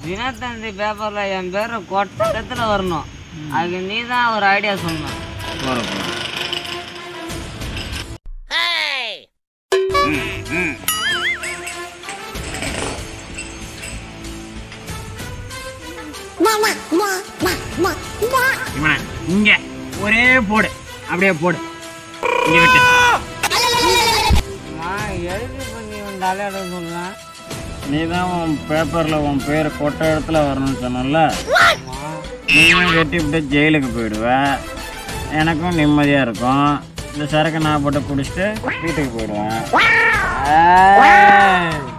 தினத்தந்தி பேப்பர்ல என் பேரை கொட்ட இடத்துல வரணும் அதுக்கு நீ தான் ஒரு ஐடியா சொல்லணும் போற போற இவனை இங்க ஒரே போடு அப்படியே போடு இங்க விட்டு நான் எழுதி பண்ணி உன் தலையிட சொல்றேன் நீ தான் உன் பேப்பர்ல உன் பேர் கொட்ட இடத்துல வரணும்னு சொன்னல நீயும் வெட்டி விட்டு ஜெயிலுக்கு போயிடுவ எனக்கும் நிம்மதியா இருக்கும் இந்த சரக்கு நான் போட்டு குடிச்சிட்டு வீட்டுக்கு போயிடுவேன் ஏய்.